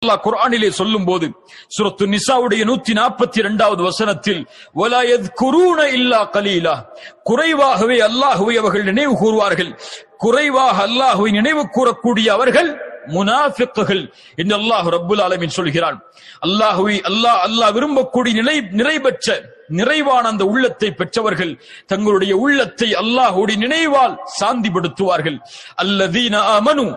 அல்லாஹ் குர்ஆனிலே சொல்லும் போது சுரத்து நிசாவுடைய நூத்தி நாற்பத்தி இரண்டாவது வசனத்தில் "வலா யذ்குரூன இல்லா கலீலா குறைவாகவே அல்லாஹுவை அவர்கள் நினைவு கூறுவார்கள் குறைவாக அல்லாஹுவை நினைவு கூறக்கூடிய அவர்கள் முனாஃபிக்குகள் என்று அல்லாஹ் ரப்புல் ஆலமீன் சொல்கிறான் அல்லாஹுவை அல்லாஹ் அல்லாஹ் விரும்பக்கூடிய நிலை நிறைபெற்ற நிறைவான அந்த உள்ளத்தை பெற்றவர்கள் தங்களுடைய உள்ளத்தை அல்லாஹுடைய நினைவால் சாந்திப்படுத்துவார்கள் அல்லதீன ஆமனு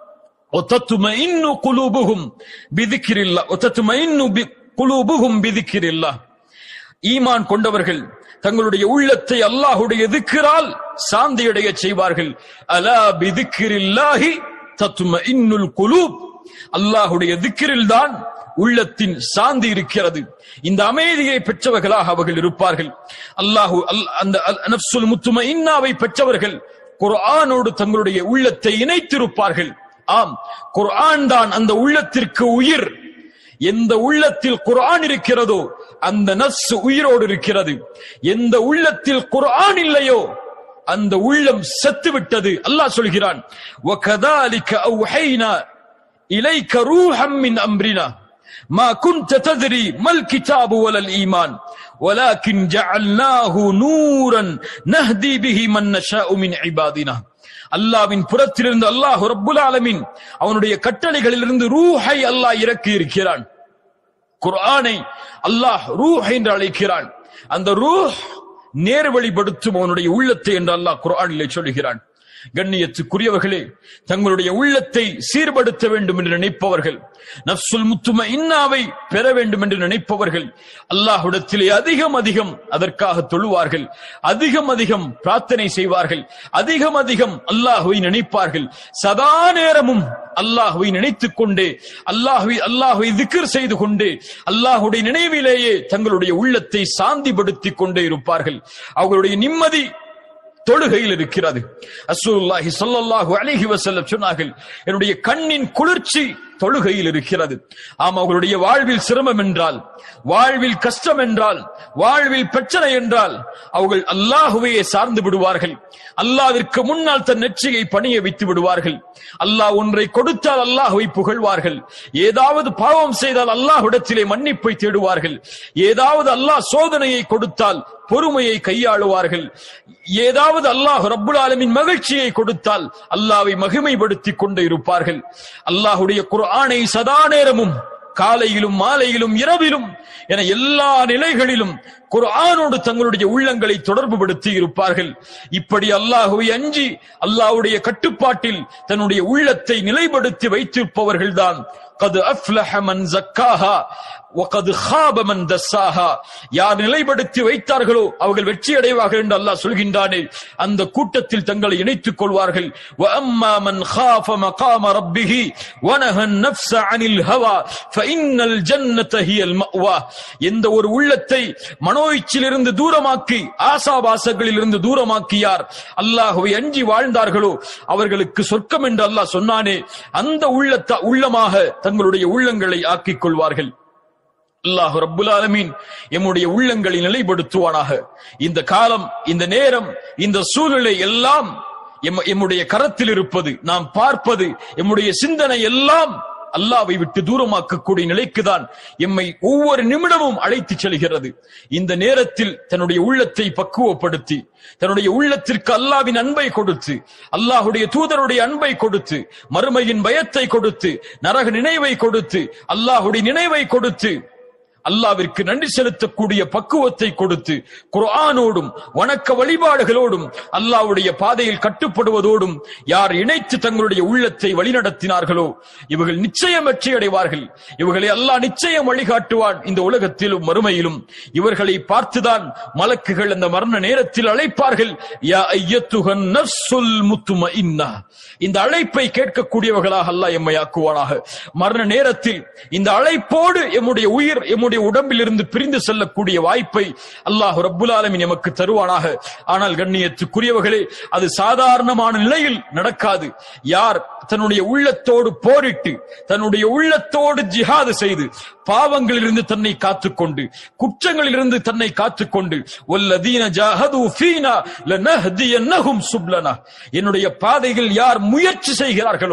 وتطمئن قلوبهم بذكر الله وتطمئن قلوبهم بذكر الله ஈமான் கொண்டவர்கள் தங்களுடைய உள்ளத்தை அல்லாஹுடைய திக்கிரால் சாந்தியடைய செய்வார்கள் அலா பிதிக்கிரில்லாஹி தத்துமஇன்னுல் குலூப் அல்லாஹுடைய திக்கிரில் தான் உள்ளத்தின் சாந்தி இருக்கிறது இந்த அமைதியை பெற்றவர்களாக அவர்கள் இருப்பார்கள் அல்லாஹு அல்- அந்த அல்- நஃப்சுல் முத்தும இன்னாவை பெற்றவர்கள் குர்ஆனோடு தங்களுடைய உள்ளத்தை இணைத்திருப்பார்கள் ஆம் குர்ஆன் தான் அந்த உள்ளத்திற்கு உயிர் எந்த உள்ளத்தில் குர்ஆன் இருக்கிறதோ அந்த நஸ் உயிரோடு இருக்கிறது எந்த உள்ளத்தில் குர்ஆன் இல்லையோ அந்த உள்ளம் செத்து விட்டது அல்லாஹ் சொல்கிறான் وَكَذَلِكَ أَوْحَيْنَا إِلَيْكَ رُوحًا مِّنْ أَمْرِنَا ما كنت تدري ما الكتاب ولا الإيمان ولكن جعلناه نورا نهدي به من نشاء من عبادنا அல்லாவின் புறத்திலிருந்து அல்லாஹ் ரப்புல் ஆலமீன் அவனுடைய கட்டளைகளிலிருந்து ரூஹை அல்லாஹ் இறக்கி இருக்கிறான் குர்ஆனை அல்லாஹ் ரூஹ் என்று அழைக்கிறான் அந்த ரூஹ் நேர்வழிப்படுத்தும் அவனுடைய உள்ளத்தை என்று அல்லாஹ் குர்ஆனிலே சொல்கிறான் கண்ணியத்துக்குரியவர்களே தங்களுடைய உள்ளத்தை சீர்படுத்த வேண்டும் என்று நினைப்பவர்கள் நஃப்சுல் முத்தும இன்னாவை பெற வேண்டும் என்று நினைப்பவர்கள் அல்லாஹ்விடத்திலே அதிகம் அதிகம் அதற்காக தொழுவார்கள் அதிகம் அதிகம் பிரார்த்தனை செய்வார்கள் அதிகம் அதிகம் அல்லாஹுவை நினைப்பார்கள் சதா நேரமும் அல்லாஹுவை நினைத்துக் கொண்டே அல்லாஹுவை அல்லாஹுவை திக்ர் செய்து கொண்டே அல்லாஹுடைய நினைவிலேயே தங்களுடைய உள்ளத்தை சாந்திப்படுத்திக் கொண்டே இருப்பார்கள் அவர்களுடைய நிம்மதி தொழுகையில் இருக்கிறது அசூலுல்லாஹி ஸல்லல்லாஹு அலைஹி வஸல்லம் சொன்னார்கள் என்னுடைய கண்ணின் குளிர்ச்சி தொழுகையில் இருக்கிறது ஆம் அவர்களுடைய வாழ்வில் சிரமம் என்றால் வாழ்வில் கஷ்டம் என்றால் வாழ்வில் பிரச்சனை என்றால் அவர்கள் அல்லாஹுவையே சார்ந்து விடுவார்கள் அல்லாவிற்கு முன்னால் தன் நெற்றியை பணிய வைத்து விடுவார்கள் அல்லாஹ் ஒன்றை கொடுத்தால் அல்லாஹுவை புகழ்வார்கள் ஏதாவது பாவம் செய்தால் அல்லாஹ்விடத்திலே மன்னிப்பை தேடுவார்கள் ஏதாவது அல்லாஹ் சோதனையை கொடுத்தால் பொறுமையை கையாளுவார்கள் ஏதாவது அல்லாஹ் ரப்புல் ஆலமின் மகிழ்ச்சியை கொடுத்தால் அல்லாவை மகிமைப்படுத்திக் கொண்டு இருப்பார்கள் அல்லாஹுடைய குர்ஆனை சதா நேரமும் காலையிலும் மாலையிலும் இரவிலும் என எல்லா நிலைகளிலும் குர்ஆனோடு தங்களுடைய உள்ளங்களை தொடர்புபடுத்தி இருப்பார்கள் இப்படி அல்லாஹுவை அஞ்சி அல்லாஹ்வுடைய கட்டுப்பாட்டில் தன்னுடைய உள்ளத்தை நிலைப்படுத்தி வைத்திருப்பவர்கள்தான் قد أفلح من زكاها وقد خاب من دساها யார் நிலைப்படுத்தி வைத்தார்களோ அவர்கள் வெற்றி அடைவார்கள் என்று அல்லாஹ் சொல்கின்றானே அந்த கூட்டத்தில் தங்களை இணைத்துக் கொள்வார்கள் وأما من خاف مقام ربه ونهى النفس عن الهوى فإن الجنة هي المأوى எந்த ஒரு உள்ளத்தை மனோயிச்சிலிருந்து தூரமாக்கி ஆசாபாசங்களிலிருந்து தூரமாக்கியார் அல்லாஹுவை அஞ்சி வாழ்ந்தார்களோ அவர்களுக்கு சொர்க்கம் என்று அல்லாஹ் சொன்னானே அந்த உள்ளத்த உள்ளமாக தங்களுடைய உள்ளங்களை ஆக்கிக் கொள்வார்கள் அல்லாஹ் ரப்புல் ஆலமீன் எம்முடைய உள்ளங்களை நிலைப்படுத்துவானாக இந்த காலம் இந்த நேரம் இந்த சூழ்நிலை எல்லாம் எம் எம்முடைய கரத்தில் இருப்பது நாம் பார்ப்பது எம்முடைய சிந்தனை எல்லாம் அல்லாவை விட்டு தூரமாக்கக்கூடிய நிலைக்குதான் எம்மை ஒவ்வொரு நிமிடமும் அழைத்துச் செல்கிறது இந்த நேரத்தில் தன்னுடைய உள்ளத்தை பக்குவப்படுத்தி தன்னுடைய உள்ளத்திற்கு அல்லாவின் அன்பை கொடுத்து அல்லாஹுடைய தூதருடைய அன்பை கொடுத்து மறுமையின் பயத்தை கொடுத்து நரக நினைவை கொடுத்து அல்லாஹுடைய நினைவை கொடுத்து அல்லாவிற்கு நன்றி செலுத்தக்கூடிய பக்குவத்தை கொடுத்து குர்ஆனோடும் வணக்க வழிபாடுகளோடும் அல்லாஹ்வுடைய பாதையில் கட்டுப்படுவதோடும் யார் இணைத்து தங்களுடைய உள்ளத்தை வழிநடத்தினார்களோ இவர்கள் நிச்சயம் வெற்றி அடைவார்கள் இவர்களை அல்லாஹ் நிச்சயம் வழிகாட்டுவான் இந்த உலகத்திலும் மறுமையிலும் இவர்களை பார்த்துதான் மலக்குகள் அந்த மரண நேரத்தில் அழைப்பார்கள் யா ஐயத்துகன் நஃப்சுல் முத்துமஇன்னா இந்த அழைப்பை கேட்கக்கூடியவர்களாக அல்லாஹ் எம்மை ஆக்குவானாக மரண நேரத்தில் இந்த அழைப்போடு எம்முடைய உயிர் எம்முடைய உடம்பில் இருந்து பிரிந்து செல்லக்கூடிய வாய்ப்பை அல்லாஹ் ரப்புல் ஆலமீன் எமக்கு தருவானாக ஆனால் கண்ணியத்துக்குரியவர்களே அது சாதாரணமான நிலையில் நடக்காது யார் தன்னுடைய உள்ளத்தோடு போரிட்டு தன்னுடைய உள்ளத்தோடு ஜிஹாது செய்து பாவங்களிலிருந்து தன்னை காத்துக்கொண்டு குற்றங்களிலிருந்து தன்னை காத்துக்கொண்டு வல்லதீன ஜாஹது ஃபீனா லனஹ்தியன்னஹும் சுப்லனா என்னுடைய பாதையில் யார் முயற்சி செய்கிறார்களோ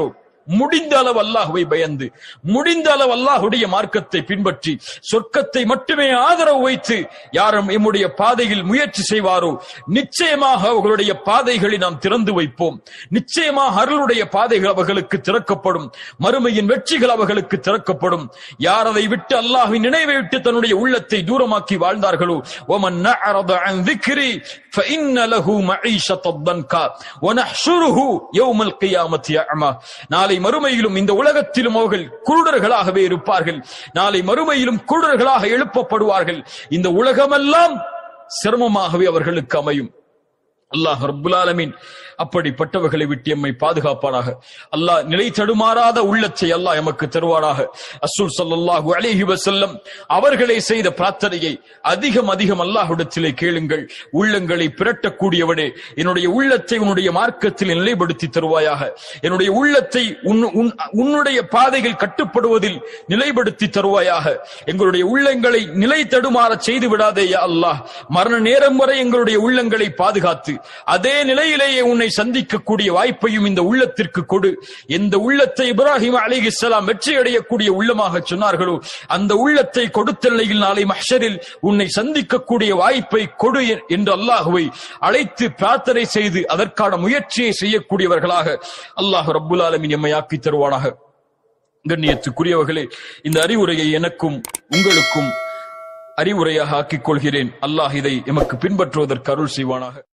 முடிந்த அளவு அல்லாஹுவை பயந்து முடிந்த அளவு அல்லாஹுடைய மார்க்கத்தை பின்பற்றி சொர்க்கத்தை மட்டுமே ஆதரவு வைத்து யாரும் எம்முடைய பாதையில் முயற்சி செய்வாரோ நிச்சயமாக அவர்களுடைய பாதைகளை நாம் திறந்து வைப்போம் நிச்சயமாக அருளுடைய பாதைகள் அவர்களுக்கு திறக்கப்படும் மறுமையின் வெற்றிகள் அவர்களுக்கு திறக்கப்படும் யார் அதை விட்டு அல்லாஹ்வின் நினைவை விட்டு தன்னுடைய உள்ளத்தை தூரமாக்கி வாழ்ந்தார்களோ ومن أعرض عن ذكري فإن له معيشة ضنكا ونحشره يوم القيامة أعمى நாளை மறுமையிலும் இந்த உலகத்திலும் அவர்கள் குருடர்களாகவே இருப்பார்கள் நாளை மறுமையிலும் குருடர்களாக எழுப்பப்படுவார்கள் இந்த உலகமெல்லாம் சிரமமாகவே அவர்களுக்கு அமையும் அல்லாஹ் ரப்புல் ஆலமீன் அப்படிப்பட்டவர்களை விட்டு எம்மை பாதுகாப்பானாக அல்லாஹ் நிலை தடுமாறாத உள்ளத்தை அல்லாஹ் எமக்கு தருவானாக அசூல் ஸல்லல்லாஹு அலைஹி வஸல்லம் அவர்களே செய்த பிரார்த்தனையை அதிகம் அதிகம் அல்லாஹ்விடத்திலே கேளுங்கள் உள்ளங்களை பிரட்டக்கூடியவனே என்னுடைய உள்ளத்தை உன்னுடைய மார்க்கத்தில் நிலைப்படுத்தி தருவாயாக என்னுடைய உள்ளத்தை உன்- உன்- உன்னுடைய பாதைகள் கட்டுப்படுவதில் நிலைப்படுத்தி தருவாயாக எங்களுடைய உள்ளங்களை நிலை தடுமாற செய்து விடாதே யா அல்லாஹ் மரண நேரம் வரை எங்களுடைய உள்ளங்களை பாதுகாத்து அதே நிலையிலேயே உன்னை சந்திக்கக்கூடிய வாய்ப்பையும் இந்த உள்ளத்திற்கு கொடு எந்த உள்ளத்தை இப்ராஹிம் அலிஹிஸ்ஸலாம் வெற்றி அடையக்கூடிய உள்ளமாக சொன்னார்களோ அந்த உள்ளத்தை கொடுத்த நிலையில் நாளை மஹ்ஷரில் உன்னை சந்திக்கக்கூடிய வாய்ப்பை கொடு என்று அல்லாஹுவை அழைத்து பிரார்த்தனை செய்து அதற்கான முயற்சியை செய்யக்கூடியவர்களாக அல்லாஹ் ரப்புல் ஆலமீன் எம்மை ஆக்கி தருவானாக கண்ணியத்துக்குரியவர்களே இந்த அறிவுரையை எனக்கும் உங்களுக்கும் அறிவுரையாக ஆக்கிக் கொள்கிறேன் அல்லாஹ் இதை எமக்கு பின்பற்றுவதற்கு அருள் செய்வானாக